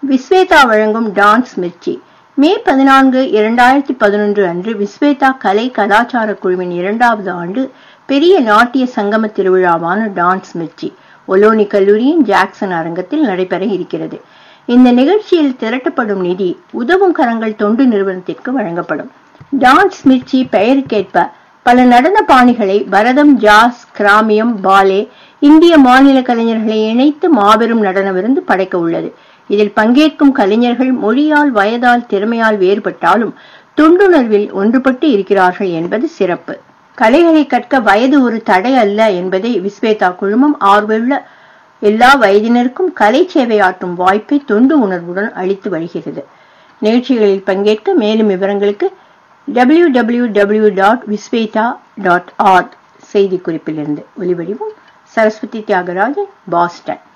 விஸ்வேதா வழங்கும் டான்ஸ் மிர்ச்சி மே பதினான்கு இரண்டாயிரத்தி பதினொன்று அன்று விஸ்வேதா கலை கலாச்சார குழுவின் இரண்டாவது ஆண்டு பெரிய நாட்டிய சங்கம திருவிழாவான டான்ஸ் மிர்ச்சி ஒலோனி கல்லூரியின் ஜாக்சன் அரங்கத்தில் நடைபெற இருக்கிறது இந்த நிகழ்ச்சியில் திரட்டப்படும் நிதி உதவும் கரங்கள் தொண்டு நிறுவனத்திற்கு வழங்கப்படும் டான்ஸ் மிர்ச்சி பெயருக்கேற்ப பல நடன பாணிகளை பரதம் ஜாஸ் கிராமியம் பாலே இந்திய மாநில கலைஞர்களை இணைத்து மாபெரும் நடன விருந்து படைக்க உள்ளது இதில் பங்கேற்கும் கலைஞர்கள் மொழியால் வயதால் திறமையால் வேறுபட்டாலும் தொண்டுணர்வில் ஒன்றுபட்டு இருக்கிறார்கள் என்பது சிறப்பு கலைகளை கற்க வயது ஒரு தடை அல்ல என்பதை விஸ்வேதா குழுமம் ஆர்வமுள்ள எல்லா வயதினருக்கும் கலை சேவையாற்றும் வாய்ப்பை தொண்டு உணர்வுடன் அளித்து வருகிறது நிகழ்ச்சிகளில் பங்கேற்க மேலும் விவரங்களுக்கு W W W dot Vishveda dot org செய்திக்குறிப்பிலிருந்து ஒலிவடிவம் சரஸ்வதி தியாகராஜன் பாஸ்டன்